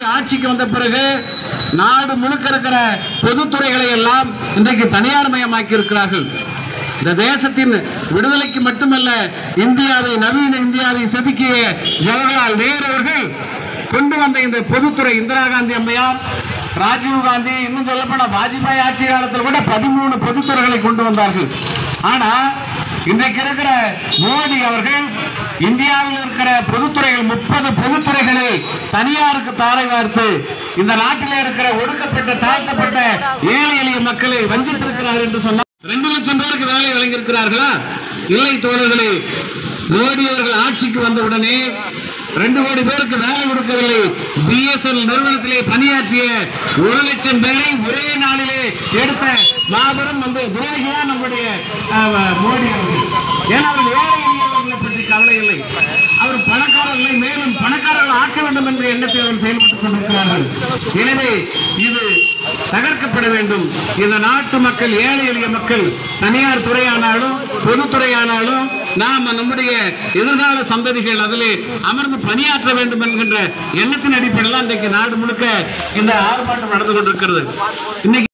ஆட்சிக்கு வந்த பிறகு நாடு முழுக்க இருக்கிற பொதுத்துறைகளை எல்லாம் இன்றைக்கு தனியார் மயமாக்கி இருக்கிறார்கள் இந்த தேசத்தின் விடுதலைக்கு மட்டுமல்ல இந்தியாவை நவீன இந்தியாவை செதுக்கிய ஜவஹர்லால் நேரு அவர்கள் கொண்டு வந்த இந்த பொதுத்துறை இந்திரா காந்தி அம்மையார் ராஜீவ் காந்தி இன்னும் சொல்லப்போனா வாஜ்பாய் ஆட்சி காலத்தில் கூட பதிமூணு பொதுத்துறைகளை கொண்டு வந்தார்கள் ஆனா இன்றைக்கு இருக்கிற மோடி அவர்கள் இந்தியாவில் இருக்கிற பொதுத்துறைகள் முப்பது பொதுத்துறைகளை தனியாருக்கு தாரை வார்த்து இந்த நாட்டிலே இருக்கிற ஒடுக்கப்பட்ட தாழ்த்தப்பட்ட ஏழை எளிய மக்களை வஞ்சித்திருக்கிறார் என்று சொன்னார் ரெண்டு லட்சம் பேருக்கு வேலை வழங்கியிருக்கிறார்களா இல்லை தோழர்களே மோடி அவர்கள் ஆட்சிக்கு வந்த உடனே ரெண்டு கோடி பேருக்கு வேலை கொடுக்கவில்லை பிஎஸ்எல் நிறுவனத்திலே பணியாற்றிய ஒரு லட்சம் பேரை ஒரே நாளிலே எடுத்த மாபெரும் வந்து துரோகியா நம்முடைய அஹ், மோடி அவர்கள் ஏன்னா அவர் ஏழை எளியவர்களை பற்றி கவலை இல்லை அவர் பணக்காரர்களை மேலும் பணக்காரர்கள் ஆக்க வேண்டும் என்ற எண்ணத்தில் அவர் செயல்பட்டுக் கொண்டிருக்கிறார்கள் எனவே இது தகர்க்கப்பட வேண்டும் இந்த நாட்டு மக்கள் ஏழை எளிய மக்கள் தனியார் துறையானாலும் பொதுத்துறையானாலும் நாம் நம்முடைய எதிர்கால சந்ததிகள் அதிலே அமர்ந்து பணியாற்ற வேண்டும் என்கின்ற எண்ணத்தின் அடிப்படையில் இன்றைக்கு நாடு முழுக்க இந்த ஆர்ப்பாட்டம் நடந்து கொண்டிருக்கிறது இன்னைக்கு